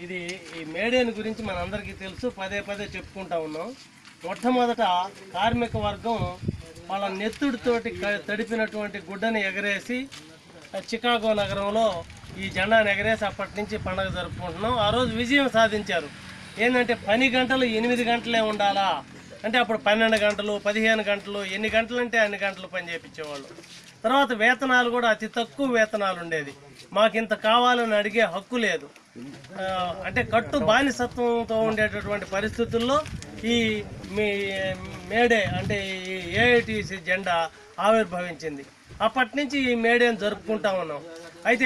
ఇది ఈ మేడేని గురించి మనందరికీ తెలుసు పదే పదే చెప్పుకుంటా ఉన్నాం మొట్టమొదట కార్మిక వర్గం వాళ్ళ నెత్తుడితోటి క- తడిపినటువంటి గుడ్డని ఎగరేసి ఆ చికాగో నగరంలో ఈ జెండాను ఎగరేసి అప్పటి నుంచి పండగ జరుపుకుంటున్నాం ఆ రోజు విజయం సాధించారు ఏంటంటే పని గంటలు ఎనిమిది గంటలే ఉండాలా అంటే అప్పుడు పన్నెండు గంటలు పదిహేను గంటలు ఎన్ని గంటలు అంటే అన్ని గంటలు పని చేయించేవాళ్ళు తర్వాత వేతనాలు కూడా అతి తక్కువ వేతనాలు ఉండేది మాకు ఇంత కావాలని అడిగే హక్కు లేదు ఆ, అంటే కట్టు బానిసత్వంతో ఉండేటటువంటి పరిస్థితుల్లో ఈ మీ మేడే అంటే ఈ ఏఐటిసి జెండా ఆవిర్భవించింది అప్పటి నుంచి ఈ మేడేని జరుపుకుంటా ఉన్నాం అయితే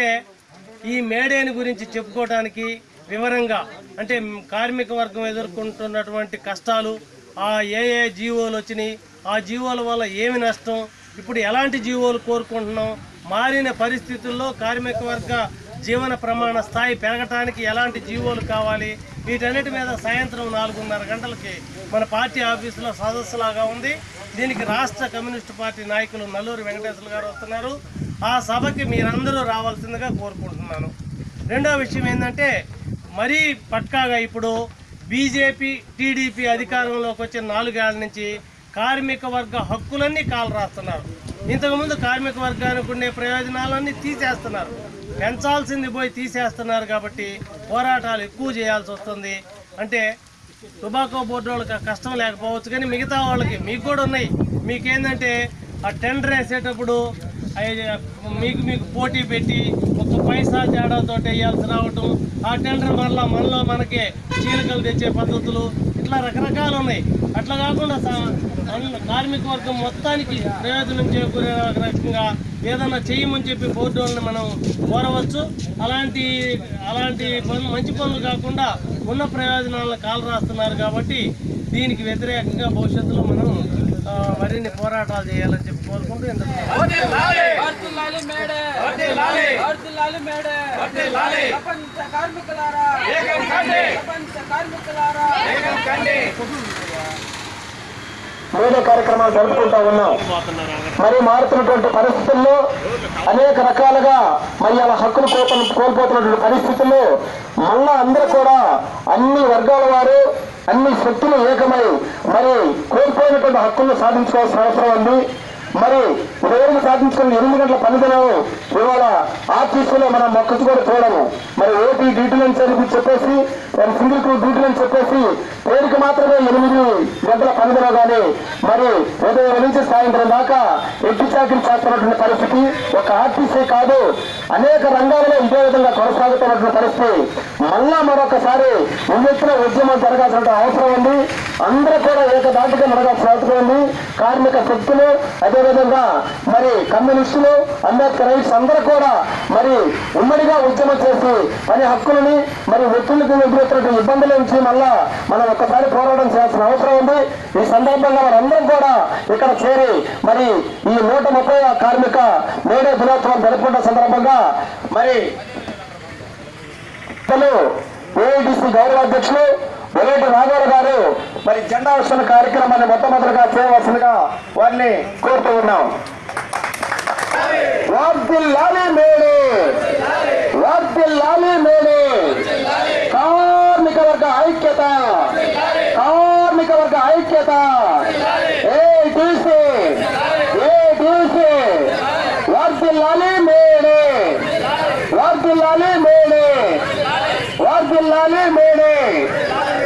ఈ మేడేని గురించి చెప్పుకోవడానికి వివరంగా అంటే కార్మిక వర్గం ఎదుర్కొంటున్నటువంటి కష్టాలు ఆ ఏ ఏ జీవోలు వచ్చినాయి ఆ జీవోల వల్ల ఏమి నష్టం ఇప్పుడు ఎలాంటి జీవోలు కోరుకుంటున్నాం మారిన పరిస్థితుల్లో కార్మిక వర్గ జీవన ప్రమాణ స్థాయి పెరగటానికి ఎలాంటి జీవోలు కావాలి వీటన్నిటి మీద సాయంత్రం నాలుగున్నర గంటలకి మన పార్టీ ఆఫీసులో సదస్సులాగా ఉంది దీనికి రాష్ట్ర కమ్యూనిస్టు పార్టీ నాయకులు నల్లూరి వెంకటేశ్వర గారు వస్తున్నారు ఆ సభకి మీరందరూ రావాల్సిందిగా కోరుకుంటున్నాను రెండో విషయం ఏంటంటే మరీ పక్కాగా ఇప్పుడు బీజేపీ టీడీపీ అధికారంలోకి వచ్చిన నాలుగేళ్ల నుంచి కార్మిక వర్గ హక్కులన్నీ కాలు రాస్తున్నారు ఇంతకుముందు కార్మిక వర్గానికి ఉండే ప్రయోజనాలన్నీ తీసేస్తున్నారు పెంచాల్సింది పోయి తీసేస్తున్నారు కాబట్టి పోరాటాలు ఎక్కువ చేయాల్సి వస్తుంది అంటే టొబాకో బోర్డు వాళ్ళకి ఆ కష్టం లేకపోవచ్చు కానీ మిగతా వాళ్ళకి మీకు కూడా ఉన్నాయి మీకేంటంటే ఆ టెండర్ వేసేటప్పుడు అయి- మీకు మీకు పోటీ పెట్టి ఒక పైసా తేడాతో వేయాల్సి రావటం ఆ టెండర్ వల్ల మనలో మనకే చీలికలు తెచ్చే పద్ధతులు ఇట్లా రకరకాలు ఉన్నాయి అట్లా కాకుండా సా- అన్ని కార్మిక వర్గం మొత్తానికి ప్రయోజనం చేకూరే రకంగా ఏదన్నా చేయమని చెప్పి బోర్డు వాళ్ళని మనం కోరవచ్చు అలాంటి అలాంటి పనులు మంచి పనులు కాకుండా ఉన్న ప్రయోజనాలను కాలు రాస్తున్నారు కాబట్టి దీనికి వ్యతిరేకంగా భవిష్యత్తులో మనం ఆ, మరిన్ని పోరాటాలు చేయాలని చెప్పి కోరుకుంటూ ఇంత వర్ధిల్లాలి మేడే వర్ధిల్లాలి మేడే ప్రపంచ కార్మికులారా ప్రపంచ కార్మికులారా మేడే కార్యక్రమాలు జరుపుకుంటా ఉన్నాం మరి మారుతున్నటువంటి పరిస్థితుల్లో అనేక రకాలుగా మరి అలా హక్కులు కోల్ప కోల్పోతున్నటువంటి పరిస్థితుల్లో మళ్ళా అందరూ కూడా అన్ని వర్గాల వారు అన్ని శక్తులు ఏకమై మరి కోల్పోయినటువంటి హక్కులను సాధించుకోవాల్సిన అవసరం ఉంది మరి రోజు సాధించుకున్న ఎనిమిది గంటల పనిదినం ఇవాళ ఆఫీసులో మనం మొక్కచ్చు కూడా చూడము మరి ఓపీ డ్యూటీలు అని చెప్పి చెప్పేసి మరి సింగిల్ క్రూ డ్యూటీలు అని చెప్పేసి పేరుకి మాత్రమే ఎనిమిది గంటల పనిదినం కానీ మరి ఉదయం నుంచి సాయంత్రం దాకా ఎగ్గి చాకరీ చేస్తున్నటువంటి పరిస్థితి ఒక ఆర్టీసీ కాదు అనేక రంగాలలో ఇదే విధంగా కొనసాగుతున్నటువంటి పరిస్థితి మళ్ళా మరొకసారి ఉవ్వెత్తున ఉద్యమం జరగాల్సిన అవసరం ఉంది అందరూ కూడా ఏకదాటిగా నడగాల్సిన అవసరం ఉంది కార్మిక శక్తులు అదేవిధంగా మరి కమ్యూనిస్టులు అంబేద్కర్ రైట్స్ అందరూ కూడా మరి ఉమ్మడిగా ఉద్యమం చేసి పని హక్కులని మరి వ్యక్తులకు ఎదురవుతున్న ఇబ్బందుల నుంచి మళ్ళా మనం ఒక్కసారి పోరాటం చేయాల్సిన అవసరం ఉంది ఈ సందర్భంగా మనందరం కూడా ఇక్కడ చేరి మరి ఈ నూట ముప్పై కార్మిక మేడే దినోత్సవం జరుపుకున్న సందర్భంగా మరి ఏఐడిసి గౌరవ అధ్యక్షులు వెలేటి రాఘవరావు గారు మరి జెండా వస్తున్న కార్యక్రమాన్ని మొట్టమొదటిగా చేయవలసిందిగా వారిని కోరుతూ ఉన్నాం వర్ధిల్లాలి మేడే వర్ధిల్లాలి మేడే కార్మిక వర్గ ఐక్యత కార్మిక వర్గ ఐక్యత ఏటీసీ ఏటీసీ వర్ధిల్లాలి మేడే వర్ధిల్లాలి మేడే వర్ధిల్లాలి మేడే